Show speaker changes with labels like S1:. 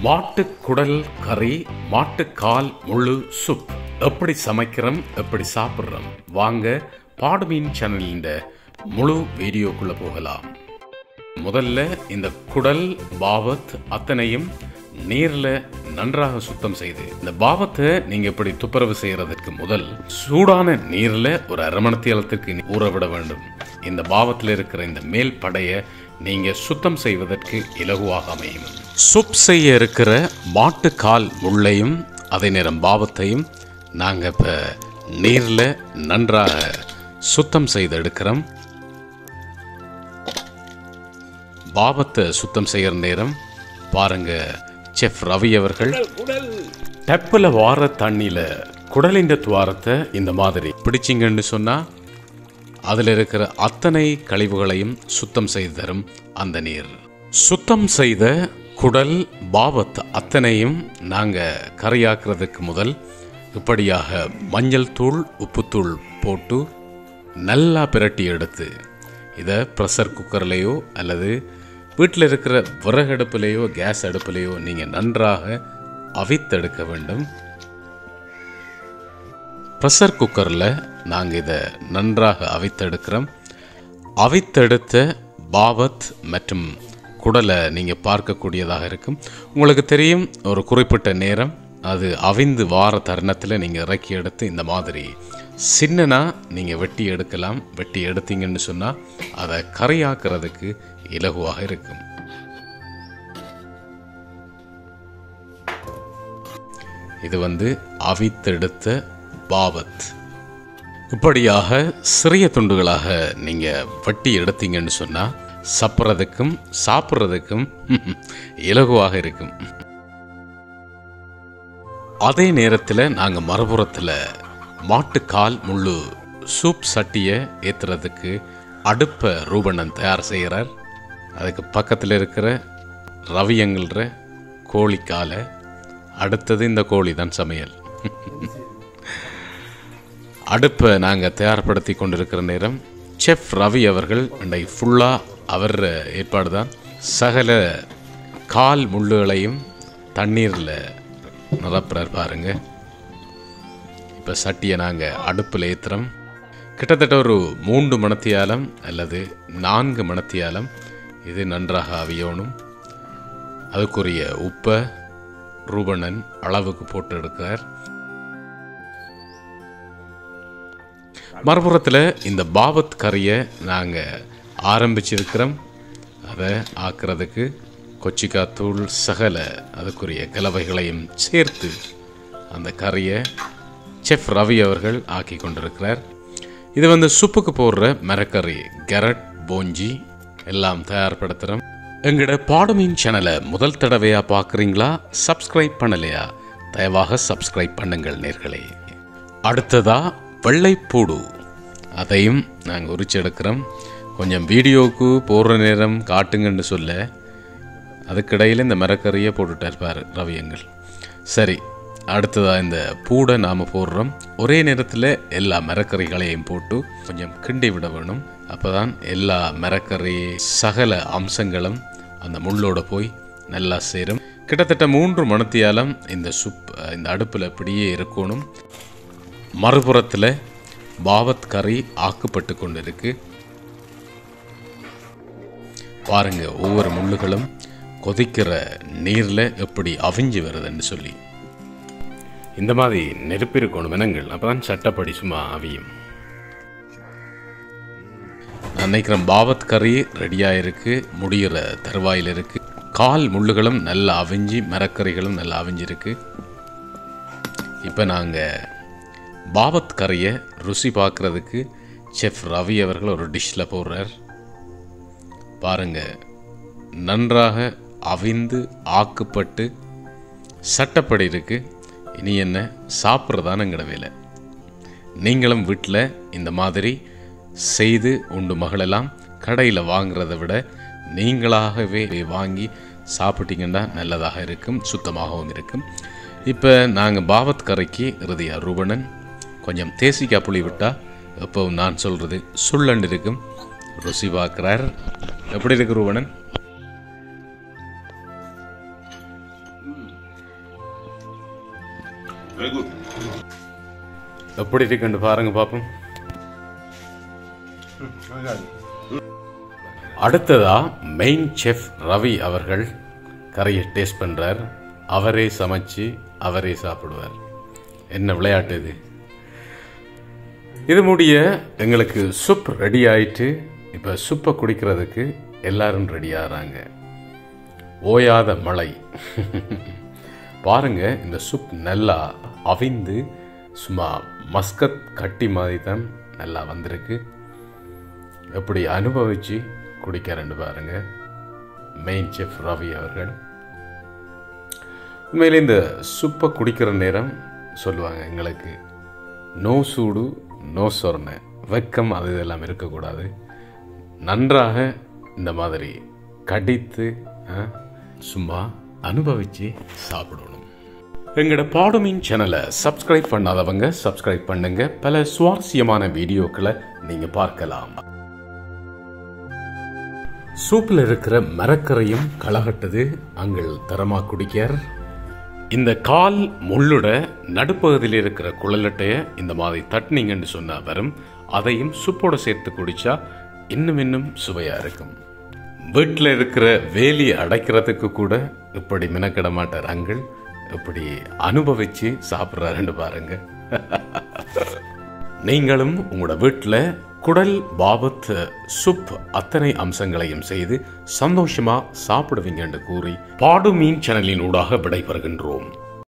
S1: மாட்டுக்குடல் கறி மாட்டுக்கால் முழு சூப் எப்படி சமைக்கிறோம் எப்படி சாப்பிட்றோம் வாங்க பாடுமீன் சேனலின் முழு வீடியோக்குள்ள போகலாம் முதல்ல இந்த குடல் பாவத் அத்தனையும் நீர்ல நன்றாக சுத்தம் செய்து இந்த பாவத்தை நீங்க இப்படி துப்புரவு செய்யறதுக்கு முதல் சூடான நீர்ல ஒரு அரை மணத்தியாலத்திற்கு ஊற விட வேண்டும் இந்த பாவத்தில் இருக்கிற இந்த மேல் படைய நீங்க சுத்தம் செய்வதற்கு இலகுவாக அமையும் சுப் செய்ய இருக்கிற மாட்டுக்கால் முள்ளையும் அதே நேரம் பாவத்தையும் நாங்க இப்ப நீர்ல நன்றாக சுத்தம் செய்து எடுக்கிறோம் பாவத்தை சுத்தம் செய்யற நேரம் பாருங்க செஃப் ரவி அவர்கள் டப்பில் வார தண்ணியில குடலின் துவாரத்தை இந்த மாதிரி பிடிச்சிங்கன்னு சொன்னா அதில் இருக்கிற அத்தனை கழிவுகளையும் சுத்தம் செய்து தரும் அந்த நீர் சுத்தம் செய்த குடல் பாவத் அத்தனையும் நாங்க கரையாக்குறதுக்கு முதல் இப்படியாக மஞ்சள் தூள் உப்புத்தூள் போட்டு நல்லா பிரட்டி எடுத்து இதை ப்ரெஷர் குக்கர்லேயோ அல்லது வீட்டில் இருக்கிற விறகடுப்புலேயோ கேஸ் அடுப்புலேயோ நீங்கள் நன்றாக அவித்தெடுக்க வேண்டும் ப்ரெஷர் குக்கரில் நாங்கள் இதை நன்றாக அவித்தெடுக்கிறோம் அவித்தெடுத்த பாவத் மற்றும் குடலை நீங்கள் பார்க்கக்கூடியதாக இருக்கும் உங்களுக்கு தெரியும் ஒரு குறிப்பிட்ட நேரம் அது அவிந்து வார தருணத்தில் நீங்கள் இறக்கி எடுத்து இந்த மாதிரி சின்னனா நீங்கள் வெட்டி எடுக்கலாம் வெட்டி எடுத்தீங்கன்னு சொன்னால் அதை கரையாக்குறதுக்கு இலகுவாக இருக்கும் இது வந்து அவித்தெடுத்த பாவத் இப்படியாக சிறிய துண்டுகளாக நீங்கள் வெட்டி எடுத்தீங்கன்னு சொன்னால் சப்புறதுக்கும் சாப்பிட்றதுக்கும் இலகுவாக இருக்கும் அதே நேரத்தில் நாங்கள் மறுபுறத்தில் மாட்டுக்கால் முள்ளு சூப் சட்டியை ஏற்றுறதுக்கு அடுப்பை ரூபணன் தயார் செய்கிறார் அதுக்கு பக்கத்தில் இருக்கிற ரவியங்கள்ற கோழிக்காலை அடுத்தது இந்த கோழி தான் சமையல் அடுப்பை நாங்கள் தயார்படுத்தி கொண்டிருக்கிற நேரம் செஃப் ரவி அவர்கள் இன்றைக்கு ஃபுல்லாக அவர் ஏற்பாடு தான் சகல கால் முள்ளுகளையும் தண்ணீரில் நிரப்புறார் பாருங்க இப்போ சட்டியை நாங்கள் அடுப்பில் ஏற்றுறோம் கிட்டத்தட்ட ஒரு மூன்று மணத்தியாலம் அல்லது நான்கு மணத்தியாலம் இது நன்றாக அவியணும் அதுக்குரிய உப்பை ரூபணன் அளவுக்கு போட்டு எடுக்கிறார் மறுபுறத்தில் இந்த பாவத் கறியை நாங்கள் ஆரம்பிச்சிருக்கிறோம் அதை ஆக்கிறதுக்கு கொச்சிக்காய் தூள் சகல அதுக்குரிய கலவைகளையும் சேர்த்து அந்த கறியை செஃப் ரவி அவர்கள் ஆக்கி கொண்டிருக்கிறார் இது வந்து சுப்புக்கு போடுற மரக்கறி கெரட் போஞ்சி எல்லாம் தயார்படுத்துகிறோம் எங்களோட பாடுமீன் சேனலை முதல் தடவையாக பார்க்குறீங்களா சப்ஸ்கிரைப் பண்ணலையா தயவாக சப்ஸ்கிரைப் பண்ணுங்கள் நேர்களே அடுத்ததா வெள்ளைப்பூடு அதையும் நாங்கள் உரிச்சு எடுக்கிறோம் கொஞ்சம் வீடியோவுக்கு போடுற நேரம் காட்டுங்கன்னு சொல்ல அதுக்கிடையில் இந்த மரக்கறியை போட்டுட்டார் பாரு ரவியங்கள் சரி அடுத்ததாக இந்த பூடை நாம் போடுறோம் ஒரே நேரத்தில் எல்லா மரக்கறிகளையும் போட்டு கொஞ்சம் கிண்டி விட வேணும் அப்போ தான் எல்லா மரக்கறி சகல அம்சங்களும் அந்த முள்ளோட போய் நல்லா சேரும் கிட்டத்தட்ட மூன்று மணத்தியாலம் இந்த சுப் இந்த அடுப்பில் அப்படியே இருக்கணும் மறுபுறத்தில் பாவத் கறி ஆக்கப்பட்டு கொண்டிருக்கு பாருங்க ஒவ்வொரு முள்ளுகளும் கொதிக்கிற நீரில் எப்படி அவிஞ்சு வருதுன்னு சொல்லி இந்த மாதிரி நெருப்பு இருக்கணும் இனங்கள் அப்பதான் சட்டப்படி சும்மா அவியும் நான் நினைக்கிறேன் பாவத் கறி ரெடியாக இருக்கு முடிகிற தருவாயில் இருக்கு கால் முள்ளுகளும் நல்லா அவிஞ்சு மரக்கறிகளும் நல்லா அவிஞ்சிருக்கு இப்போ நாங்கள் பாவத் கறியை ருசி பார்க்குறதுக்கு செஃப் ரவி அவர்கள் ஒரு டிஷ்ஷில் போடுறார் பாருங்க நன்றாக அவிந்து ஆக்குப்பட்டு சட்டப்படி இருக்கு இனி என்ன சாப்பிட்றதானுங்கிற வேலை நீங்களும் வீட்டில் இந்த மாதிரி செய்து உண்டு மகளெல்லாம் கடையில் வாங்குறதை விட நீங்களாகவே வாங்கி சாப்பிட்டீங்கன்னா நல்லதாக இருக்கும் சுத்தமாகவும் இருக்கும் இப்போ நாங்கள் பாவத் கரைக்கு இறுதியா ரூபணன் கொஞ்சம் தேசிக்காய் புளி விட்டால் எப்பவும் நான் சொல்கிறது சுள்ளண்டு இருக்கும் ருசி பார்க்குறார் எப்படி இருக்கு ரூபணன்
S2: Very good.
S1: எப்படி இருக்குன்னு பாருங்க பாப்போம் அடுத்ததா மெயின் செஃப் ரவி அவர்கள் கறியை டேஸ்ட் பண்றார் அவரே சமைச்சு அவரே சாப்பிடுவார் என்ன விளையாட்டு இது இது முடிய எங்களுக்கு சூப் ரெடி ஆயிட்டு இப்ப சூப்பை குடிக்கிறதுக்கு எல்லாரும் ரெடி ஆகிறாங்க ஓயாத மழை பாருங்க இந்த சூப் நல்லா அவிந்து சும்மா மஸ்கத் கட்டி மாதிரி தான் நல்லா வந்திருக்கு எப்படி அனுபவிச்சு குடிக்கிறேன்னு பாருங்க மெயின் செஃப் ரவி அவர்கள் உண்மையிலே இந்த சூப்பை குடிக்கிற நேரம் சொல்லுவாங்க எங்களுக்கு நோ சூடு நோ சொர்ண வெக்கம் அது இதெல்லாம் இருக்கக்கூடாது நன்றாக இந்த மாதிரி கடித்து ஆ, சும்மா அனுபவிச்சு சாப்பிடணும் எங்களோட பாடுமின் சேனலை சப்ஸ்கிரைப் பண்ணாதவங்க சப்ஸ்கிரைப் பண்ணுங்க பல சுவாரஸ்யமான வீடியோக்களை நீங்க பார்க்கலாம் சூப்பில் இருக்கிற மரக்கரையும் களகட்டது அங்கள் தரமா குடிக்கார் இந்த கால் முள்ளுட நடுப்பகுதியில் இருக்கிற குழலட்டைய இந்த மாதிரி தட்டினீங்கன்னு சொன்னா வரும் அதையும் சூப்போட சேர்த்து குடிச்சா இன்னும் இன்னும் சுவையா இருக்கும் வீட்டில் இருக்கிற வேலியை அடைக்கிறதுக்கு கூட இப்படி மினக்கிட மாட்டார் அங்கள் இப்படி அனுபவிச்சு சாப்பிட்றாருன்னு பாருங்க நீங்களும் உங்களோட வீட்டில் குடல் பாபத் சுப் அத்தனை அம்சங்களையும் செய்து சந்தோஷமா சாப்பிடுவீங்க என்று கூறி பாடு மீன் சேனலின் ஊடாக விடைபெறுகின்றோம்